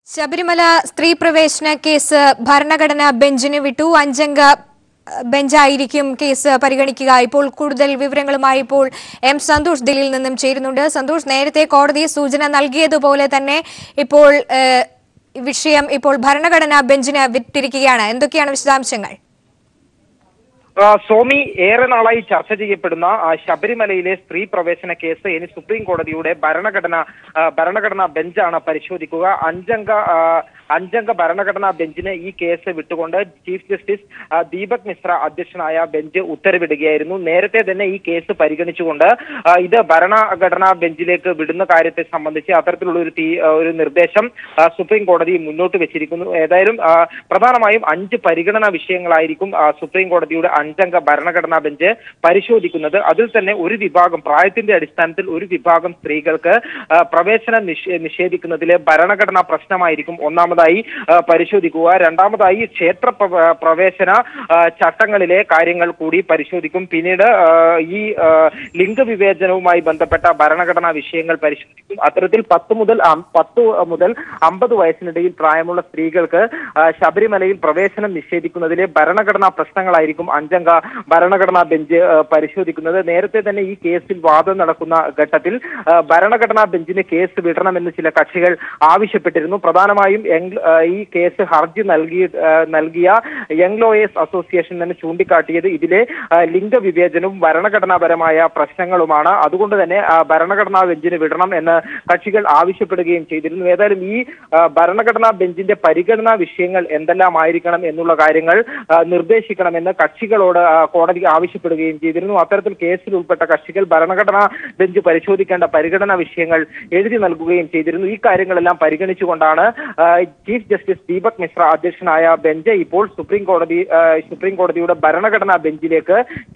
ശബരിമല സ്ത്രീ പ്രവേശന കേസ് ഭരണഘടന ബെഞ്ചിന് വിട്ടു അഞ്ചംഗ അഹ്, ബെഞ്ചായിരിക്കും കേസ് പരിഗണിക്കുക ഇപ്പോൾ കൂടുതൽ വിവരങ്ങളുമായി ഇപ്പോൾ എം സന്തോഷ് ദില്ലിയിൽ നിന്നും ചേരുന്നുണ്ട് സന്തോഷ് നേരത്തെ കോടതി സൂചന നൽകിയതുപോലെ തന്നെ ഇപ്പോൾ ഏഹ്, വിഷയം ഇപ്പോൾ ഭരണഘടനാ ബെഞ്ചിന് വിട്ടിരിക്കുകയാണ് എന്തൊക്കെയാണ് വിശദാംശങ്ങൾ ആ, സ്വാമി ഏറെ നാളായി ചർച്ച ചെയ്യപ്പെടുന്ന ആ, ശബരിമലയിലെ സ്ത്രീ പ്രവേശന കേസ് ഇനി സുപ്രീം കോടതിയുടെ ഭരണഘടന ആ, ഭരണഘടനാ ബെഞ്ചാണ് പരിശോധിക്കുക അഞ്ചംഗ ആ, അഞ്ചംഗ ഭരണഘടനാ ബെഞ്ചിന് ഈ കേസ് വിട്ടുകൊണ്ട് ചീഫ് ജസ്റ്റിസ് ആ, ദീപക് മിശ്ര അധ്യക്ഷനായ ബെഞ്ച് ഉത്തരവിടുകയായിരുന്നു നേരത്തെ തന്നെ ഈ കേസ് പരിഗണിച്ചുകൊണ്ട് ആ, ഇത് ഭരണഘടനാ ബെഞ്ചിലേക്ക് വിടുന്ന കാര്യത്തെ സംബന്ധിച്ച് അത്തരത്തിലുള്ള ഒരു തീ ആ, ഒരു നിർദ്ദേശം ആ, സുപ്രീം കോടതി മുന്നോട്ട് വെച്ചിരിക്കുന്നു ഏതായാലും ആ, പ്രധാനമായും അഞ്ച് പരിഗണനാ വിഷയങ്ങളായിരിക്കും ആ, സുപ്രീം കോടതിയുടെ അഞ്ചംഗ ഭരണഘടനാ ബെഞ്ച് പരിശോധിക്കുന്നത് അതിൽ തന്നെ ഒരു വിഭാഗം പ്രായത്തിന്റെ അടിസ്ഥാനത്തിൽ ഒരു വിഭാഗം സ്ത്രീകൾക്ക് ആ, പ്രവേശനം നിഷേ- നിഷേധിക്കുന്നതിലെ ഭരണഘടനാ പ്രശ്നമായിരിക്കും ഒന്നാമതായി ആ, പരിശോധിക്കുക രണ്ടാമതായി ക്ഷേത്ര പ്ര- പ്രവേശന ആ, ചട്ടങ്ങളിലെ കാര്യങ്ങൾ കൂടി പരിശോധിക്കും പിന്നീട് ആ, ഈ ആ, ലിംഗവിവേചനവുമായി ബന്ധപ്പെട്ട ഭരണഘടനാ വിഷയങ്ങൾ പരിശോധിക്കും അത്തരത്തിൽ പത്ത് മുതൽ അം- പത്ത് മുതൽ അമ്പത് വയസ്സിനിടയിൽ പ്രായമുള്ള സ്ത്രീകൾക്ക് ആ, ശബരിമലയിൽ പ്രവേശനം നിഷേധിക്കുന്നതിലെ ഭരണഘടനാ പ്രശ്നങ്ങളായിരിക്കും അഞ്ചംഗ ഭരണഘടനാ ബെഞ്ച് ആ, പരിശോധിക്കുന്നത് നേരത്തെ തന്നെ ഈ കേസിൽ വാദം നടക്കുന്ന ഘട്ടത്തിൽ ആ, ഭരണഘടനാ ബെഞ്ചിന് കേസ് വിടണമെന്ന് ചില കക്ഷികൾ ആവശ്യപ്പെട്ടിരുന്നു പ്രധാനമായും യങ് ആ, ഈ കേസ് ഹർജി നൽകി ആ, നൽകിയ യങ് ലോയേഴ്സ് അസോസിയേഷൻ തന്നെ ചൂണ്ടിക്കാട്ടിയത് ഇതിലെ ആ, ലിംഗവിവേചനവും ഭരണഘടനാപരമായ പ്രശ്നങ്ങളുമാണ് അതുകൊണ്ട് തന്നെ ആ, ഭരണഘടനാ ബെഞ്ചിന് വിടണം എന്ന് കക്ഷികൾ ആവശ്യപ്പെടുകയും ചെയ്തിരുന്നു ഏതായാലും ഈ ആ, ഭരണഘടനാ ബെഞ്ചിന്റെ പരിഗണനാ വിഷയങ്ങൾ എന്തെല്ലാം ആയിരിക്കണം എന്നുള്ള കാര്യങ്ങൾ ആ, നിർദ്ദേശിക്കണമെന്ന് കക്ഷികളോട് ആ, കോടതി ആവശ്യപ്പെടുകയും ചെയ്തിരുന്നു അത്തരത്തിൽ കേസിൽ ഉൾപ്പെട്ട കക്ഷികൾ ഭരണഘടനാ ബെഞ്ച് പരിശോധിക്കേണ്ട പരിഗണനാ വിഷയങ്ങൾ എഴുതി നൽകുകയും ചെയ്തിരുന്നു ഈ കാര്യങ്ങളെല്ലാം പരിഗണിച്ചുകൊണ്ടാണ് ആ, ചീഫ് ജസ്റ്റിസ് ദീപക് മിശ്ര അധ്യക്ഷനായ ബെഞ്ച് ഇപ്പോൾ സുപ്രീം കോടതി ആ, സുപ്രീം കോടതിയുടെ ഭരണഘടനാ ബെഞ്ചിലേക്ക്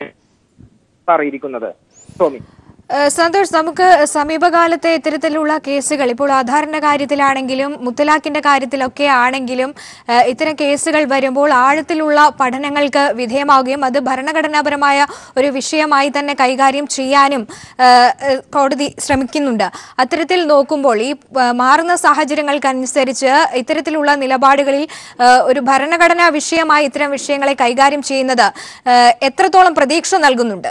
മാറിയിരിക്കുന്നത് സ്വാമി ഏഹ് സന്തോഷ് നമുക്ക് സമീപകാലത്തെ ഇത്തരത്തിലുള്ള കേസുകൾ ഇപ്പോൾ ആധാറിന്റെ കാര്യത്തിലാണെങ്കിലും മുത്തലാഖിന്റെ കാര്യത്തിലൊക്കെ ആണെങ്കിലും ഏഹ് ഇത്തരം കേസുകൾ വരുമ്പോൾ ആഴത്തിലുള്ള പഠനങ്ങൾക്ക് വിധേയമാവുകയും അത് ഭരണഘടനാപരമായ ഒരു വിഷയമായി തന്നെ കൈകാര്യം ചെയ്യാനും ഏഹ് ഏഹ് കോടതി ശ്രമിക്കുന്നുണ്ട് അത്തരത്തിൽ നോക്കുമ്പോൾ ഈ ഏഹ് മാറുന്ന സാഹചര്യങ്ങൾക്കനുസരിച്ച് ഇത്തരത്തിലുള്ള നിലപാടുകളിൽ ഏഹ് ഒരു ഭരണഘടനാ വിഷയമായി ഇത്തരം വിഷയങ്ങളെ കൈകാര്യം ചെയ്യുന്നത് ഏഹ് എത്രത്തോളം പ്രതീക്ഷ നൽകുന്നുണ്ട്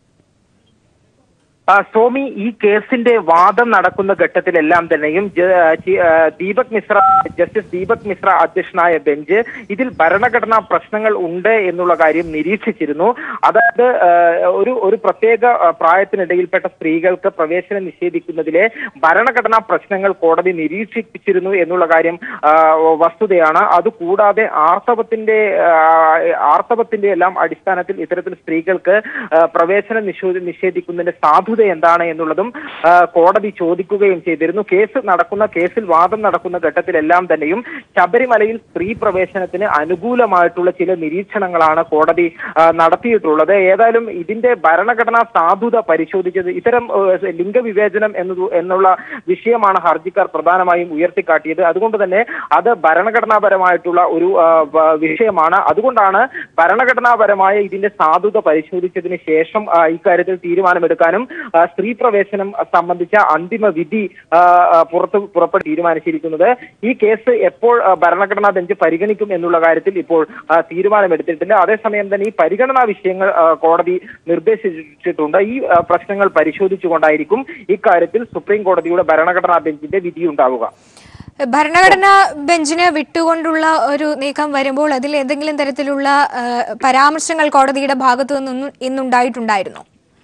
ആ, സ്വാമി ഈ കേസിന്റെ വാദം നടക്കുന്ന ഘട്ടത്തിലെല്ലാം തന്നെയും ജ- ആ, ചി- ആ, ദീപക് മിശ്ര ജസ്റ്റിസ് ദീപക് മിശ്ര അധ്യക്ഷനായ ബെഞ്ച് ഇതിൽ ഭരണഘടനാ പ്രശ്നങ്ങൾ ഉണ്ട് എന്നുള്ള കാര്യം നിരീക്ഷിച്ചിരുന്നു അതായത് ആ, ഒരു ഒരു പ്രത്യേക ആ, പ്രായത്തിനിടയിൽപ്പെട്ട സ്ത്രീകൾക്ക് പ്രവേശനം നിഷേധിക്കുന്നതിലെ ഭരണഘടനാ പ്രശ്നങ്ങൾ കോടതി നിരീക്ഷിച്ചിരുന്നു എന്നുള്ള കാര്യം ആ, വസ്തുതയാണ് അതുകൂടാതെ ആർത്തവത്തിന്റെ ആ, ആർത്തവത്തിന്റെ എല്ലാം അടിസ്ഥാനത്തിൽ ഇത്തരത്തിൽ സ്ത്രീകൾക്ക് ആ, പ്രവേശനം നിഷേ- നിഷേധിക്കുന്നതിന്റെ സാധുത എന്താണ് എന്നുള്ളതും ആ, കോടതി ചോദിക്കുകയും ചെയ്തിരുന്നു കേസ് നടക്കുന്ന കേസിൽ വാദം നടക്കുന്ന ഘട്ടത്തിലെല്ലാം തന്നെയും ശബരിമലയിൽ സ്ത്രീ പ്രവേശനത്തിന് അനുകൂലമായിട്ടുള്ള ചില നിരീക്ഷണങ്ങളാണ് കോടതി ആ, നടത്തിയിട്ടുള്ളത് ഏതായാലും ഇതിന്റെ ഭരണഘടനാ സാധുത പരിശോധിച്ചത് ഇത്തരം ഏഹ്, ലിംഗവിവേചനം എന്നത് എന്നുള്ള വിഷയമാണ് ഹർജിക്കാർ പ്രധാനമായും ഉയർത്തിക്കാട്ടിയത് അതുകൊണ്ട് തന്നെ അത് ഭരണഘടനാപരമായിട്ടുള്ള ഒരു ആ, വ- വിഷയമാണ് അതുകൊണ്ടാണ് ഭരണഘടനാപരമായ ഇതിന്റെ സാധുത പരിശോധിച്ചതിന് ശേഷം ആ, ഇക്കാര്യത്തിൽ തീരുമാനമെടുക്കാനും ആ, സ്ത്രീ പ്രവേശനം സംബന്ധിച്ച അന്തിമ വിധി ആ, ആ, പുറത്ത് പുറപ്പെട്ട് തീരുമാനിച്ചിരിക്കുന്നത് ഈ കേസ് എപ്പോൾ ആ, ഭരണഘടനാ ബെഞ്ച് പരിഗണിക്കും എന്നുള്ള കാര്യത്തിൽ ഇപ്പോൾ ആ, തീരുമാനമെടുത്തിട്ടില്ല അതേസമയം തന്നെ ഈ പരിഗണനാ വിഷയങ്ങൾ ആ, കോടതി നിർദ്ദേശിച്ചിട്ടുണ്ട് ഈ ആ, പ്രശ്നങ്ങൾ പരിശോധിച്ചുകൊണ്ടായിരിക്കും ഇക്കാര്യത്തിൽ സുപ്രീം കോടതിയുടെ ഭരണഘടനാ ബെഞ്ചിന്റെ വിധിയുണ്ടാവുക ഭരണഘടനാ ബെഞ്ചിന് വിട്ടുകൊണ്ടുള്ള ഒരു നീക്കം വരുമ്പോൾ അതിൽ ഏതെങ്കിലും തരത്തിലുള്ള ആ, പരാമർശങ്ങൾ കോടതിയുടെ ഭാഗത്തു നിന്നും ഇന്നുണ്ടായിട്ടുണ്ടായിരുന്നു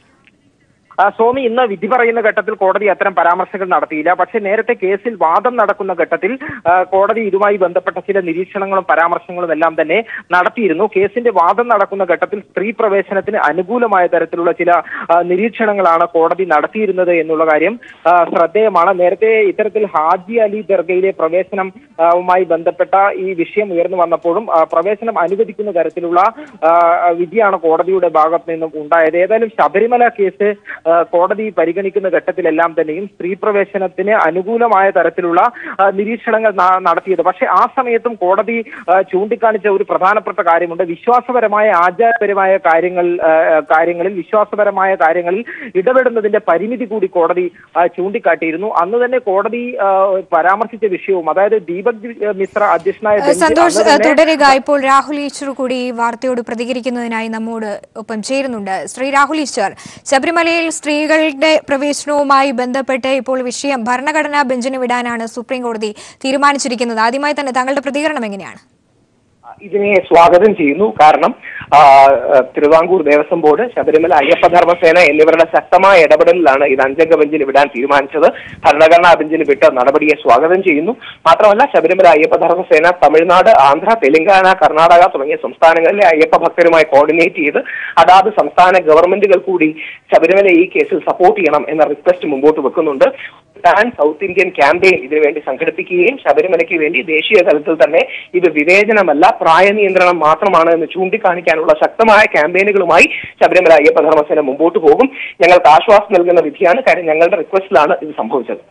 ആ, സ്വാമി ഇന്ന് വിധി പറയുന്ന ഘട്ടത്തിൽ കോടതി അത്തരം പരാമർശങ്ങൾ നടത്തിയില്ല പക്ഷേ നേരത്തെ കേസിൽ വാദം നടക്കുന്ന ഘട്ടത്തിൽ ആ, കോടതി ഇതുമായി ബന്ധപ്പെട്ട ചില നിരീക്ഷണങ്ങളും പരാമർശങ്ങളും എല്ലാം തന്നെ നടത്തിയിരുന്നു കേസിന്റെ വാദം നടക്കുന്ന ഘട്ടത്തിൽ സ്ത്രീ പ്രവേശനത്തിന് അനുകൂലമായ തരത്തിലുള്ള ചില ആ, നിരീക്ഷണങ്ങളാണ് കോടതി നടത്തിയിരുന്നത് എന്നുള്ള കാര്യം ആ, ശ്രദ്ധേയമാണ് നേരത്തെ ഇത്തരത്തിൽ ഹാജി അലി ദർഗയിലെ പ്രവേശനം ആ, വുമായി ബന്ധപ്പെട്ട ഈ വിഷയം ഉയർന്നു വന്നപ്പോഴും ആ, പ്രവേശനം അനുവദിക്കുന്ന തരത്തിലുള്ള ആ, വിധിയാണ് കോടതിയുടെ ഭാഗത്ത് നിന്നും ഉണ്ടായത് ഏതായാലും ശബരിമല കേസ് ആ, കോടതി പരിഗണിക്കുന്ന ഘട്ടത്തിലെല്ലാം തന്നെയും സ്ത്രീ പ്രവേശനത്തിന് അനുകൂലമായ തരത്തിലുള്ള ആ, നിരീക്ഷണങ്ങൾ ന- നടത്തിയത് പക്ഷേ ആ സമയത്തും കോടതി ആ, ചൂണ്ടിക്കാണിച്ച ഒരു പ്രധാനപ്പെട്ട കാര്യമുണ്ട് വിശ്വാസപരമായ ആചാരപരമായ കാര്യങ്ങൾ ആ, കാര്യങ്ങളിൽ വിശ്വാസപരമായ കാര്യങ്ങളിൽ ഇടപെടുന്നതിന്റെ പരിമിതി കൂടി കോടതി ആ, ചൂണ്ടിക്കാട്ടിയിരുന്നു അന്ന് തന്നെ കോടതി ആ, പരാമർശിച്ച വിഷയവും അതായത് ദീപക് മിശ്ര അധ്യക്ഷനായ ബെഞ്ച് സന്തോഷ് അന്ന് തന്നെ തുടരുക ഇപ്പോൾ രാഹുൽ ഈശ്വർ കൂടി ഈ വാർത്തയോട് പ്രതികരിക്കുന്നതിനായി നമ്മോട് ഒപ്പം ചേരുന്നുണ്ട് ശ്രീ രാഹുൽ ഈശ്വർ ശബരിമലയിൽ സ്ത്രീകളുടെ പ്രവേശനവുമായി ബന്ധപ്പെട്ട് ഇപ്പോൾ വിഷയം ഭരണഘടനാ ബെഞ്ചിന് വിടാനാണ് സുപ്രീം കോടതി തീരുമാനിച്ചിരിക്കുന്നത് ആദ്യമായി തന്നെ താങ്കളുടെ പ്രതികരണം എങ്ങനെയാണ് ഇതിനെ സ്വാഗതം ചെയ്യുന്നു കാരണം ആ, ആ, തിരുവിതാംകൂർ ദേവസ്വം ബോർഡ് ശബരിമല അയ്യപ്പധർമ്മസേന എന്നിവരുടെ ശക്തമായ ഇടപെടലിലാണ് ഇത് അഞ്ചംഗ ബെഞ്ചിന് വിടാൻ തീരുമാനിച്ചത് ഭരണഘടനാ ബെഞ്ചിന് വിട്ട നടപടിയെ സ്വാഗതം ചെയ്യുന്നു മാത്രമല്ല ശബരിമല അയ്യപ്പധർമ്മസേന തമിഴ്നാട് ആന്ധ്ര തെലങ്കാന കർണാടക തുടങ്ങിയ സംസ്ഥാനങ്ങളിലെ അയ്യപ്പ ഭക്തരുമായി കോർഡിനേറ്റ് ചെയ്ത് അതാത് സംസ്ഥാന ഗവൺമെന്റുകൾ കൂടി ശബരിമല ഈ കേസിൽ സപ്പോർട്ട് ചെയ്യണം എന്ന റിക്വസ്റ്റ് മുമ്പോട്ട് വെക്കുന്നുണ്ട് പാൻ സൗത്ത് ഇന്ത്യൻ ക്യാമ്പയിൻ ഇതിനുവേണ്ടി സംഘടിപ്പിക്കുകയും ശബരിമലയ്ക്ക് വേണ്ടി ദേശീയ തലത്തിൽ തന്നെ ഇത് വിവേചനമല്ല പ്രായ നിയന്ത്രണം മാത്രമാണ് എന്ന് ചൂണ്ടിക്കാണിക്കാനുള്ള ശക്തമായ ക്യാമ്പയിനുകളുമായി ശബരിമല അയ്യപ്പ ധർമ്മസേന മുമ്പോട്ട് പോകും ഞങ്ങൾക്ക് ആശ്വാസം നൽകുന്ന വിധിയാണ് കാര്യം ഞങ്ങളുടെ റിക്വസ്റ്റിലാണ് ഇത് സംഭവിച്ചത്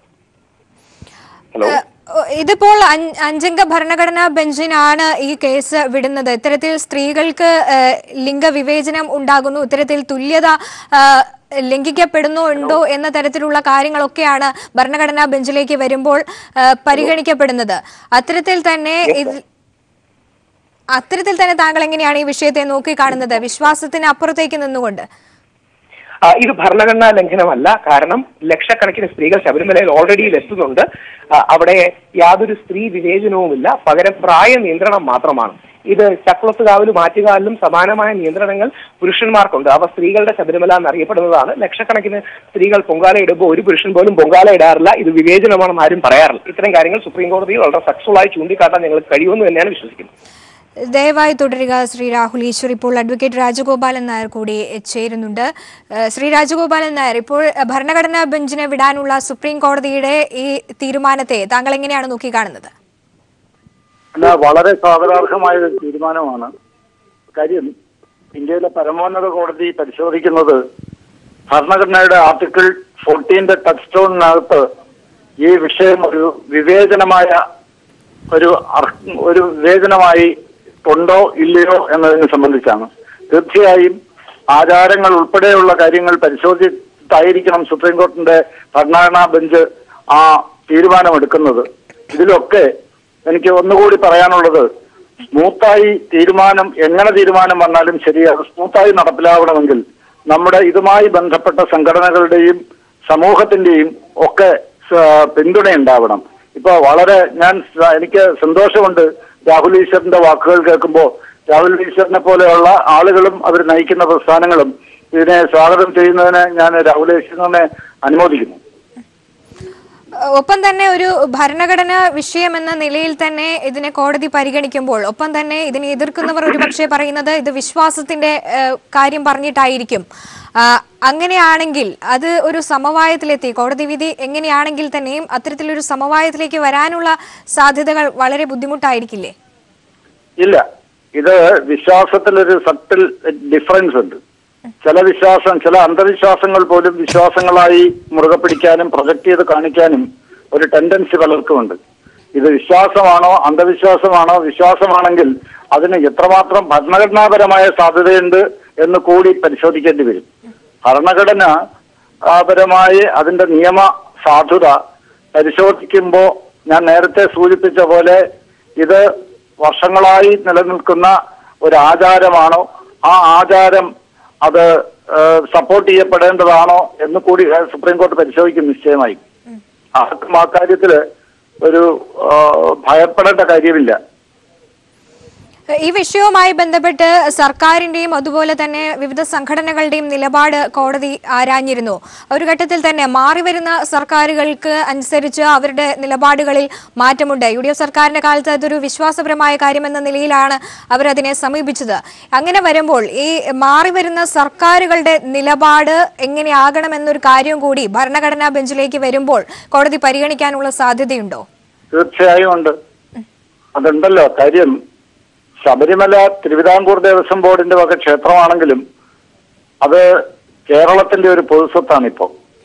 ഹലോ ഏഹ്, ഇതിപ്പോൾ അഞ്ച് അഞ്ചംഗ ഭരണഘടനാ ബെഞ്ചിനാണ് ഈ കേസ് വിടുന്നത് ഇത്തരത്തിൽ സ്ത്രീകൾക്ക് ഏഹ്, ലിംഗവിവേചനം ഉണ്ടാകുന്നു ഇത്തരത്തിൽ തുല്യത ഏഹ്, ലംഘിക്കപ്പെടുന്നു ഉണ്ടോ എന്ന തരത്തിലുള്ള കാര്യങ്ങളൊക്കെയാണ് ഭരണഘടനാ ബെഞ്ചിലേക്ക് വരുമ്പോൾ ഏഹ്, പരിഗണിക്കപ്പെടുന്നത് അത്തരത്തിൽ തന്നെ ഇത് അത്തരത്തിൽ തന്നെ താങ്കൾ എങ്ങനെയാണ് ഈ വിഷയത്തെ നോക്കിക്കാണുന്നത് വിശ്വാസത്തിന് അപ്പുറത്തേക്ക് നിന്നുകൊണ്ട് ആ, ഇത് ഭരണഘടനാ ലംഘനമല്ല കാരണം ലക്ഷക്കണക്കിന് സ്ത്രീകൾ ശബരിമലയിൽ ഓൾറെഡി എത്തുന്നുണ്ട് ആ, അവിടെ യാതൊരു സ്ത്രീ വിവേചനവുമില്ല പകരം പ്രായ നിയന്ത്രണം മാത്രമാണ് ഇത് ചക്കുളത്തുകാവിലും ആറ്റുകാലിലും സമാനമായ നിയന്ത്രണങ്ങൾ പുരുഷന്മാർക്കുണ്ട് അവ സ്ത്രീകളുടെ ശബരിമല എന്നറിയപ്പെടുന്നതാണ് ലക്ഷക്കണക്കിന് സ്ത്രീകൾ പൊങ്കാല ഇടുമ്പോൾ ഒരു പുരുഷൻ പോലും പൊങ്കാല ഇടാറില്ല ഇത് വിവേചനമാണെന്ന് ആരും പറയാറില്ല ഇത്തരം കാര്യങ്ങൾ സുപ്രീം കോടതിയിൽ വളരെ സക്സസ്ഫുൾ ആയി ചൂണ്ടിക്കാട്ടാൻ ഞങ്ങൾക്ക് കഴിയുമെന്ന് തന്നെയാണ് വിശ്വസിക്കുന്നത് ദയവായി തുടരുക ശ്രീ രാഹുൽ ഈശ്വർ ഇപ്പോൾ അഡ്വക്കേറ്റ് രാജഗോപാലൻ നായർ കൂടി ചേരുന്നുണ്ട് ഏഹ് ശ്രീ രാജഗോപാലൻ നായർ ഇപ്പോൾ ഭരണഘടനാ ബെഞ്ചിനെ വിടാനുള്ള സുപ്രീം കോടതിയുടെ ഈ തീരുമാനത്തെ താങ്കൾ എങ്ങനെയാണ് നോക്കിക്കാണുന്നത് അല്ല വളരെ സ്വാഗതാർഹമായ ഒരു തീരുമാനമാണ് കാര്യം ഇന്ത്യയിലെ പരമോന്നത കോടതി പരിശോധിക്കുന്നത് ഭരണഘടനയുടെ ആർട്ടിക്കിൾ ഫോർട്ടീന്റെ ടച്ച് സ്റ്റോണിനകത്ത് ഈ വിഷയം ഒരു വിവേചനമായ ഒരു അർ- ഒരു വിവേചനമായി ഉണ്ടോ ഇല്ലയോ എന്നതിനെ സംബന്ധിച്ചാണ് തീർച്ചയായും ആചാരങ്ങൾ ഉൾപ്പെടെയുള്ള കാര്യങ്ങൾ പരിശോധിച്ചിട്ടായിരിക്കണം സുപ്രീം കോടതിന്റെ ഭരണഘടനാ ബെഞ്ച് ആ തീരുമാനമെടുക്കുന്നത് ഇതിലൊക്കെ എനിക്ക് ഒന്നുകൂടി പറയാനുള്ളത് സ്മൂത്തായി തീരുമാനം എങ്ങനെ തീരുമാനം വന്നാലും ശരി അത് സ്മൂത്തായി നടപ്പിലാവണമെങ്കിൽ നമ്മുടെ ഇതുമായി ബന്ധപ്പെട്ട സംഘടനകളുടെയും സമൂഹത്തിന്റെയും ഒക്കെ സ- പിന്തുണയുണ്ടാവണം ഇപ്പൊ വളരെ ഞാൻ സ- എനിക്ക് സന്തോഷമുണ്ട് രാഹുൽ ഈശ്വറിന്റെ വാക്കുകൾ കേൾക്കുമ്പോൾ രാഹുൽ ഈശ്വറിനെ പോലെയുള്ള ആളുകളും അവർ നയിക്കുന്ന പ്രസ്ഥാനങ്ങളും ഇതിനെ സ്വാഗതം ചെയ്യുന്നതിന് ഞാൻ രാഹുൽ ഈശ്വറിനെ അനുമോദിക്കുന്നു ഏഹ് ഒപ്പം തന്നെ ഒരു ഭരണഘടനാ വിഷയം എന്ന നിലയിൽ തന്നെ ഇതിനെ കോടതി പരിഗണിക്കുമ്പോൾ ഒപ്പം തന്നെ ഇതിനെ എതിർക്കുന്നവർ ഒരുപക്ഷെ പറയുന്നത് ഇത് വിശ്വാസത്തിന്റെ ഏഹ് കാര്യം പറഞ്ഞിട്ടായിരിക്കും ആ, അങ്ങനെയാണെങ്കിൽ അത് ഒരു സമവായത്തിലെത്തി കോടതി വിധി എങ്ങനെയാണെങ്കിൽ തന്നെയും അത്തരത്തിലൊരു സമവായത്തിലേക്ക് വരാനുള്ള സാധ്യതകൾ വളരെ ബുദ്ധിമുട്ടായിരിക്കില്ലേ ഇല്ല ഇത് വിശ്വാസത്തിലൊരു സട്ടിൽ ഡിഫറൻസ് ഉണ്ട് ചില വിശ്വാസം ചില അന്ധവിശ്വാസങ്ങൾ പോലും വിശ്വാസങ്ങളായി മുറുകെ പിടിക്കാനും പ്രൊജക്ട് ചെയ്ത് കാണിക്കാനും ഒരു ടെൻഡൻസി പലർക്കുമുണ്ട് ഇത് വിശ്വാസമാണോ അന്ധവിശ്വാസമാണോ വിശ്വാസമാണെങ്കിൽ അതിന് എത്രമാത്രം ഭരണഘടനാപരമായ സാധ്യതയുണ്ട് എന്ന് കൂടി പരിശോധിക്കേണ്ടി വരും ഭരണഘടന ആ, പരമായി അതിന്റെ നിയമ സാധുത പരിശോധിക്കുമ്പോൾ ഞാൻ നേരത്തെ സൂചിപ്പിച്ച പോലെ ഇത് വർഷങ്ങളായി നിലനിൽക്കുന്ന ഒരു ആചാരമാണോ ആ ആചാരം അത് സപ്പോർട്ട് ചെയ്യപ്പെടേണ്ടതാണോ എന്ന് കൂടി ഏഹ്, സുപ്രീം കോടതി പരിശോധിക്കും നിശ്ചയമായും ആർക്കും ആ കാര്യത്തില് ഒരു ആ, ഭയപ്പെടേണ്ട കാര്യമില്ല ഈ വിഷയവുമായി ബന്ധപ്പെട്ട് സർക്കാരിന്റെയും അതുപോലെ തന്നെ വിവിധ സംഘടനകളുടെയും നിലപാട് കോടതി ആരാഞ്ഞിരുന്നു ഒരു ഘട്ടത്തിൽ തന്നെ മാറിവരുന്ന സർക്കാരുകൾക്ക് അനുസരിച്ച് അവരുടെ നിലപാടുകളിൽ മാറ്റമുണ്ട് യു ഡി എഫ് സർക്കാരിന്റെ കാലത്ത് അതൊരു വിശ്വാസപരമായ കാര്യമെന്ന നിലയിലാണ് അവർ അതിനെ സമീപിച്ചത് അങ്ങനെ വരുമ്പോൾ ഈ മാറിവരുന്ന സർക്കാരുകളുടെ നിലപാട് എങ്ങനെയാകണമെന്നൊരു കാര്യവും കൂടി ഭരണഘടനാ ബെഞ്ചിലേക്ക് വരുമ്പോൾ കോടതി പരിഗണിക്കാനുള്ള സാധ്യതയുണ്ടോ തീർച്ചയായും ഉണ്ട് അതുണ്ടല്ലോ കാര്യം ശബരിമല തിരുവിതാംകൂർ ദേവസ്വം ബോർഡിന്റെ വക ക്ഷേത്രമാണെങ്കിലും അത് കേരളത്തിന്റെ ഒരു പൊതുസ്വത്താണ് ഇപ്പോൾ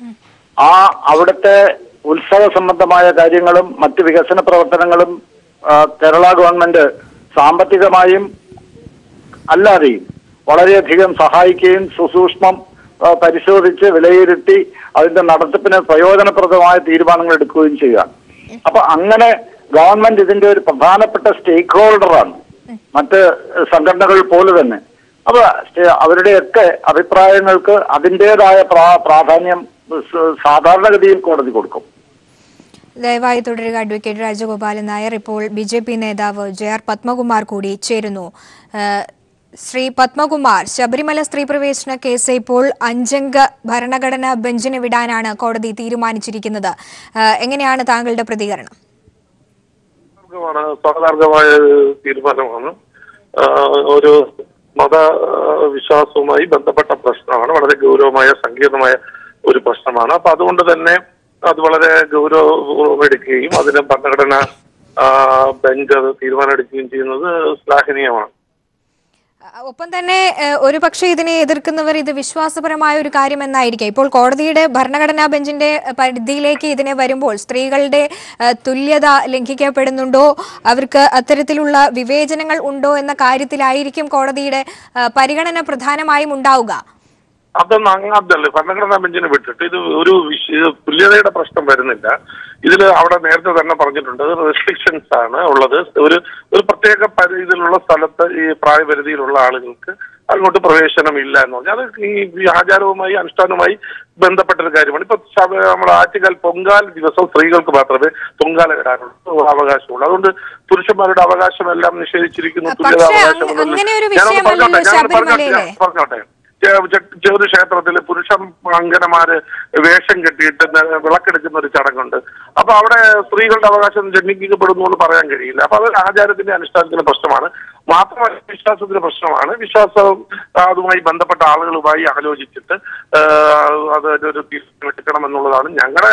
ആ അവിടുത്തെ ഉത്സവ സംബന്ധമായ കാര്യങ്ങളും മറ്റ് വികസന പ്രവർത്തനങ്ങളും ആ, കേരള ഗവൺമെന്റ് സാമ്പത്തികമായും അല്ലാതെയും വളരെയധികം സഹായിക്കുകയും സുസൂക്ഷ്മം ആ, പരിശോധിച്ച് വിലയിരുത്തി അതിന്റെ നടത്തിപ്പിന് പ്രയോജനപ്രദമായ തീരുമാനങ്ങൾ എടുക്കുകയും ചെയ്യുക അപ്പൊ അങ്ങനെ ഗവൺമെന്റ് ഇതിന്റെ ഒരു പ്രധാനപ്പെട്ട സ്റ്റേക്ക് ഹോൾഡറാണ് മറ്റ് സംഘടനകൾ പോലെ തന്നെ അപ്പൊ സ്റ്റേ- അവരുടെയൊക്കെ അഭിപ്രായങ്ങൾക്ക് അതിൻ്റെതായ പ്രാ- പ്രാധാന്യം സ- സാധാരണഗതിയിൽ കോടതി കൊടുക്കും ദയവായി തുടരുക അഡ്വക്കേറ്റ് രാജഗോപാലൻ നായർ ഇപ്പോൾ ബി ജെ പി നേതാവ് ജെ ആർ പത്മകുമാർ കൂടി ചേരുന്നു ഏഹ് ശ്രീ പത്മകുമാർ ശബരിമല സ്ത്രീ പ്രവേശന കേസ് ഇപ്പോൾ അഞ്ചംഗ ഭരണഘടനാ ബെഞ്ചിന് വിടാനാണ് കോടതി തീരുമാനിച്ചിരിക്കുന്നത് ഏഹ് എങ്ങനെയാണ് താങ്കളുടെ പ്രതികരണം മാർഗമാണ് സ്വാഗതാർഹമായ തീരുമാനമാണ് ആഹ് ഒരു മത ആഹ് വിശ്വാസവുമായി ബന്ധപ്പെട്ട പ്രശ്നമാണ് വളരെ ഗൗരവമായ സങ്കീർണമായ ഒരു പ്രശ്നമാണ് അപ്പൊ അതുകൊണ്ട് തന്നെ അത് വളരെ ഗൗരവപൂർവ്വം എടുക്കുകയും അതിന് ഭരണഘടന ആഹ് ബെഞ്ച് അത് തീരുമാനം എടുക്കുകയും ചെയ്യുന്നത് ശ്ലാഘനീയമാണ് അഹ് ഒപ്പം തന്നെ ഏഹ്, ഒരു പക്ഷേ ഇതിനെ എതിർക്കുന്നവർ ഇത് വിശ്വാസപരമായ ഒരു കാര്യമെന്നായിരിക്കാം ഇപ്പോൾ കോടതിയുടെ ഭരണഘടനാ ബെഞ്ചിന്റെ ഏഹ്, പരിധിയിലേക്ക് ഇതിനെ വരുമ്പോൾ സ്ത്രീകളുടെ ഏഹ്, തുല്യത ലംഘിക്കപ്പെടുന്നുണ്ടോ അവർക്ക് അത്തരത്തിലുള്ള വിവേചനങ്ങൾ ഉണ്ടോ എന്ന കാര്യത്തിലായിരിക്കും കോടതിയുടെ ഏഹ്, പരിഗണന പ്രധാനമായും ഉണ്ടാവുക അതൊന്നും അങ്ങ് അതല്ല ഭരണഘടനാ ബെഞ്ചിനെ വിട്ടിട്ട് ഇത് ഒരു വിഷ- ഇത് തുല്യതയുടെ പ്രശ്നം വരുന്നില്ല ഇതിൽ അവിടെ നേരത്തെ തന്നെ പറഞ്ഞിട്ടുണ്ട് റെസ്ട്രിക്ഷൻസ് ആണ് ഉള്ളത് ഒരു ഒരു പ്രത്യേക പരിധിയിലുള്ള സ്ഥലത്ത് ഈ പ്രായപരിധിയിലുള്ള ആളുകൾക്ക് അങ്ങോട്ട് പ്രവേശനം ഇല്ല എന്ന് പറഞ്ഞാൽ അത് ഈ ഈ ആചാരവുമായി അനുഷ്ഠാനവുമായി ബന്ധപ്പെട്ട ഒരു കാര്യമാണ് ഇപ്പൊ ശബ- നമ്മുടെ ആറ്റുകാൽ പൊങ്കാൽ ദിവസം സ്ത്രീകൾക്ക് മാത്രമേ പൊങ്കാല ഇടാനുള്ള അവകാശമുള്ളൂ അതുകൊണ്ട് പുരുഷന്മാരുടെ അവകാശം എല്ലാം നിഷേധിച്ചിരിക്കുന്നു പക്ഷേ തുല്യതാ അങ്ങ- അവകാശം അങ്ങനെ ഒരു ഞാനൊന്ന് വിഷയമല്ലല്ലോ പറഞ്ഞോട്ടെ, ഞാനൊന്ന് പറഞ്ഞോട്ടെ, ശബരിമലയിലെ. ഞാൻ പറഞ്ഞോട്ടെ ചെ- ചെ- ചെറു ക്ഷേത്രത്തിൽ പുരുഷ അങ്കനമാര് വേഷം കെട്ടിയിട്ട് ന- വിളക്കെടുക്കുന്ന ഒരു ചടങ്ങുണ്ട് അപ്പൊ അവിടെ സ്ത്രീകളുടെ അവകാശം ലംഘിക്കപ്പെടുന്നു എന്ന് പറയാൻ കഴിയില്ല അപ്പൊ അത് ആചാരത്തിന്റെ അനുഷ്ഠാനത്തിന്റെ പ്രശ്നമാണ് മാത്രമല്ല വിശ്വാസത്തിന്റെ പ്രശ്നമാണ് വിശ്വാസം അതുമായി ബന്ധപ്പെട്ട ആളുകളുമായി ആലോചിച്ചിട്ട് ആ, അത് ഒരു തീരുമാനം എടുക്കണം എന്നുള്ളതാണ് ഞങ്ങളുടെ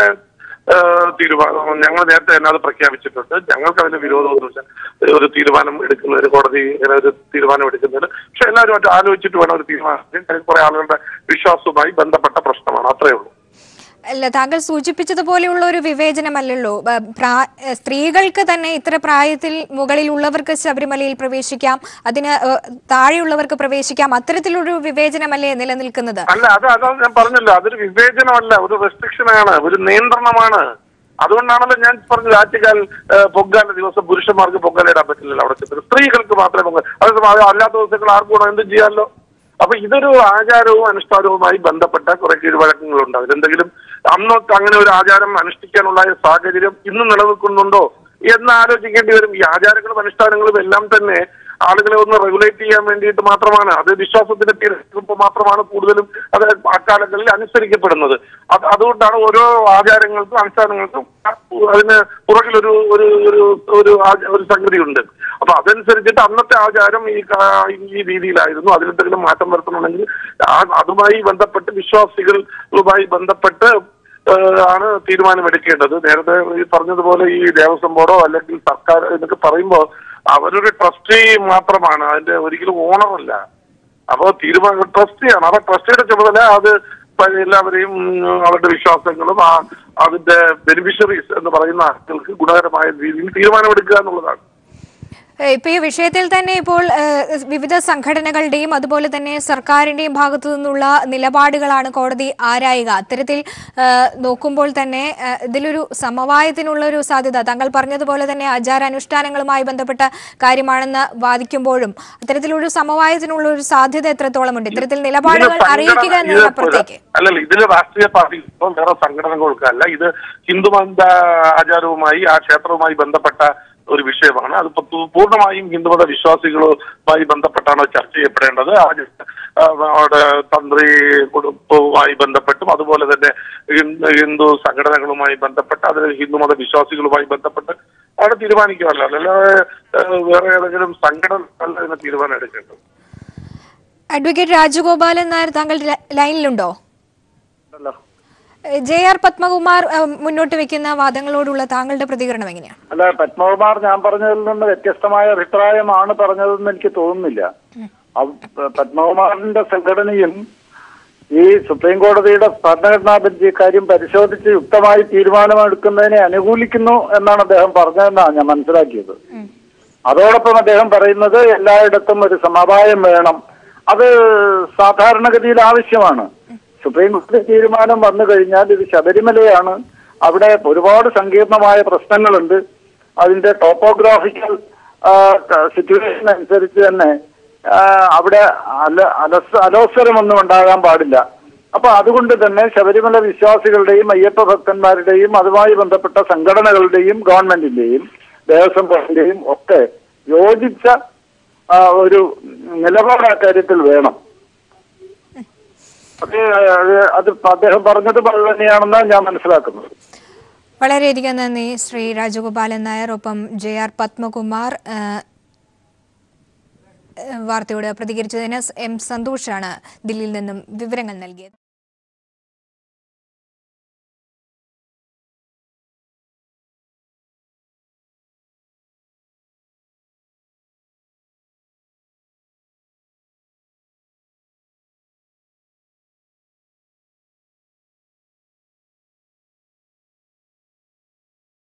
ഏഹ് തീരുമാനം ഞങ്ങൾ നേരത്തെ തന്നെ അത് പ്രഖ്യാപിച്ചിട്ടുണ്ട് ഞങ്ങൾക്ക് അതിന് വിരോധമൊന്നുമില്ല ഒരു തീരുമാനം എടുക്കുന്നതിന് കോടതി ഇങ്ങനെ ഒരു തീരുമാനം എടുക്കുന്നതിന് പക്ഷെ എല്ലാവരും അത് ആലോചിച്ചിട്ട് വേണം ഒരു തീരുമാനം കുറെ ആളുകളുടെ വിശ്വാസവുമായി ബന്ധപ്പെട്ട പ്രശ്നമാണ് അത്രയേ ഉള്ളൂ അല്ല താങ്കൾ സൂചിപ്പിച്ചതുപോലെയുള്ള ഒരു വിവേചനമല്ലല്ലോ ബ- പ്രാ- ഏഹ് സ്ത്രീകൾക്ക് തന്നെ ഇത്ര പ്രായത്തിൽ മുകളിലുള്ളവർക്ക് ശബരിമലയിൽ പ്രവേശിക്കാം അതിന് ഏഹ് താഴെയുള്ളവർക്ക് പ്രവേശിക്കാം അത്തരത്തിലൊരു വിവേചനമല്ലേ നിലനിൽക്കുന്നത് അല്ല അത് അതാണ് ഞാൻ പറഞ്ഞല്ലോ അതൊരു വിവേചനമല്ല ഒരു റെസ്ട്രിക്ഷനാണ് ഒരു നിയന്ത്രണമാണ് അതുകൊണ്ടാണല്ലോ ഞാൻ പറഞ്ഞത് ആറ്റുകാൽ ഏഹ്, പൊങ്കാല ദിവസം പുരുഷന്മാർക്ക് പൊങ്കാല ഇടാൻ പറ്റില്ലല്ലോ അവിടെ ചെന്നിട്ട് സ്ത്രീകൾക്ക് മാത്രമേ പൊങ്കാല അതേസമയം അല്ലാത്ത ദിവസങ്ങൾ ആർക്കും കൂടെ എന്തും ചെയ്യാമല്ലോ അപ്പൊ ഇതൊരു ആചാരവും അനുഷ്ഠാനവുമായി ബന്ധപ്പെട്ട കുറെ കീഴ്വഴക്കങ്ങളുണ്ട് അതിലെന്തെങ്കിലും അന്നൊക്കെ അങ്ങനെ ഒരു ആചാരം അനുഷ്ഠിക്കാനുള്ള സാഹചര്യം ഇന്ന് നിലനിൽക്കുന്നുണ്ടോ എന്ന് ആലോചിക്കേണ്ടി വരും ഈ ആചാരങ്ങളും അനുഷ്ഠാനങ്ങളും എല്ലാം തന്നെ ആളുകളെ ഒന്ന് റെഗുലേറ്റ് ചെയ്യാൻ വേണ്ടിയിട്ട് മാത്രമാണ് അത് വിശ്വാസത്തിന്റെ തീരുമ്പോൾ മാത്രമാണ് കൂടുതലും അത് അക്കാലങ്ങളിൽ അനുസരിക്കപ്പെടുന്നത് അത് അതുകൊണ്ടാണ് ഓരോ ആചാരങ്ങൾക്കും അനുഷ്ഠാനങ്ങൾക്കും അതിന് പുറകിലൊരു ഒരു ഒരു ഒരു ആച- ഒരു സംഗതിയുണ്ട് അപ്പൊ അതനുസരിച്ചിട്ട് അന്നത്തെ ആചാരം ഈ കാ- ഈ രീതിയിലായിരുന്നു അതിലെന്തെങ്കിലും മാറ്റം വരുത്തണമെങ്കിൽ ആ- അതുമായി ബന്ധപ്പെട്ട് വിശ്വാസികളുമായി ബന്ധപ്പെട്ട് ഏഹ് ആണ് തീരുമാനമെടുക്കേണ്ടത് നേരത്തെ ഈ പറഞ്ഞതുപോലെ ഈ ദേവസ്വം ബോർഡോ അല്ലെങ്കിൽ സർക്കാർ എന്നൊക്കെ പറയുമ്പോൾ അവരൊരു ട്രസ്റ്റി മാത്രമാണ് അതിന്റെ ഒരിക്കലും ഓണറല്ല അപ്പോൾ തീരുമാനം ട്രസ്റ്റിയാണ് അപ്പൊ ട്രസ്റ്റിയുടെ ചുമതല അത് പ- എല്ലാവരെയും ഉം, അവരുടെ വിശ്വാസങ്ങളും ആ അതിന്റെ ബെനിഫിഷ്യറീസ് എന്ന് പറയുന്ന ആളുകൾക്ക് ഗുണകരമായ രീതിയിൽ തീരുമാനമെടുക്കുക എന്നുള്ളതാണ് ഏഹ് ഇപ്പൊ ഈ വിഷയത്തിൽ തന്നെ ഇപ്പോൾ ഏഹ് വിവിധ സംഘടനകളുടെയും അതുപോലെ തന്നെ സർക്കാരിന്റെയും ഭാഗത്തു നിന്നുള്ള നിലപാടുകളാണ് കോടതി ആരായുക അത്തരത്തിൽ ഏഹ് നോക്കുമ്പോൾ തന്നെ ഏഹ് ഇതിലൊരു സമവായത്തിനുള്ള ഒരു സാധ്യത താങ്കൾ പറഞ്ഞതുപോലെ തന്നെ ആചാരാനുഷ്ഠാനങ്ങളുമായി ബന്ധപ്പെട്ട കാര്യമാണെന്ന് വാദിക്കുമ്പോഴും അത്തരത്തിലൊരു സമവായത്തിനുള്ള ഒരു സാധ്യത എത്രത്തോളമുണ്ട് ഇത്തരത്തിൽ നിലപാടുകൾ ഇതിന് അറിയിക്കുക സംഘടന- ഇത് എന്നതിനപ്പുറത്തേക്ക് അല്ലല്ല ഇതില് രാഷ്ട്രീയ പാർട്ടികൾക്കോ വേറെ സംഘടനകൾക്കല്ല ഇത് ഹിന്ദുമത ആചാരവുമായി ആ ക്ഷേത്രവുമായി ബന്ധപ്പെട്ട ഒരു വിഷയമാണ് അത് പൂ- പൂർണ്ണമായും ഹിന്ദുമത വിശ്വാസികളുമായി ബന്ധപ്പെട്ടാണ് അത് ചർച്ച ചെയ്യപ്പെടേണ്ടത് ആച- ആ, അവിടെ തന്ത്രി കുടുംബവുമായി ബന്ധപ്പെട്ടും അതുപോലെ തന്നെ ഹിന്ദു ഹിന്ദു സംഘടനകളുമായി ബന്ധപ്പെട്ട് അതിൽ ഹിന്ദുമത വിശ്വാസികളുമായി ബന്ധപ്പെട്ട് അവിടെ തീരുമാനിക്കുമല്ലോ അല്ലാതെ ഏഹ്, വേറെ ഏതെങ്കിലും സംഘടന അല്ല ഇതിന് തീരുമാനം എടുക്കേണ്ടത് അഡ്വക്കേറ്റ് രാജഗോപാലൻ നായർ താങ്കൾ ല- ലൈനിലുണ്ടോ ഏഹ് ജെ ആർ പത്മകുമാർ ഏഹ് മുന്നോട്ട് വെക്കുന്ന വാദങ്ങളോടുള്ള താങ്കളുടെ പ്രതികരണം എങ്ങനെയാണ് അല്ല പത്മകുമാർ ഞാൻ പറഞ്ഞതിൽ നിന്ന് വ്യത്യസ്തമായ അഭിപ്രായമാണ് പറഞ്ഞതെന്ന് എനിക്ക് തോന്നുന്നില്ല അവ- പത്മകുമാറിന്റെ സംഘടനയും ഈ സുപ്രീം കോടതിയുടെ ഭരണഘടനാ ബെഞ്ച് ഇക്കാര്യം പരിശോധിച്ച് യുക്തമായി തീരുമാനമെടുക്കുന്നതിനെ അനുകൂലിക്കുന്നു എന്നാണ് അദ്ദേഹം പറഞ്ഞതെന്നാണ് ഞാൻ മനസ്സിലാക്കിയത് അതോടൊപ്പം അദ്ദേഹം പറയുന്നത് എല്ലായിടത്തും ഒരു സമവായം വേണം അത് സാധാരണഗതിയിൽ ആവശ്യമാണ് സുപ്രീം കോടതി തീരുമാനം വന്നു കഴിഞ്ഞാൽ ഇത് ശബരിമലയാണ് അവിടെ ഒരുപാട് സങ്കീർണമായ പ്രശ്നങ്ങളുണ്ട് അതിന്റെ ടോപ്പോഗ്രാഫിക്കൽ സിറ്റുവേഷൻ അനുസരിച്ച് തന്നെ ആ, അവിടെ അല അലസ അലോസരമൊന്നും ഉണ്ടാകാൻ പാടില്ല അപ്പൊ അതുകൊണ്ട് തന്നെ ശബരിമല വിശ്വാസികളുടെയും അയ്യപ്പ ഭക്തന്മാരുടെയും അതുമായി ബന്ധപ്പെട്ട സംഘടനകളുടെയും ഗവൺമെന്റിന്റെയും ദേവസ്വം ബോർഡിന്റെയും ഒക്കെ യോജിച്ച ആ, ഒരു നിലപാട് അക്കാര്യത്തിൽ വേണം അത് അത് അദ്ദേഹം പറഞ്ഞത് അത് തന്നെയാണെന്നാണ് ഞാൻ മനസ്സിലാക്കുന്നത് വളരെയധികം നന്ദി ശ്രീ രാജഗോപാലൻ നായർ ഒപ്പം ജെ ആർ പത്മകുമാർ ആ, ആ, വാർത്തയോട് പ്രതികരിച്ചതിന് എം സന്തോഷാണ് ദില്ലിയിൽ നിന്നും വിവരങ്ങൾ നൽകിയത്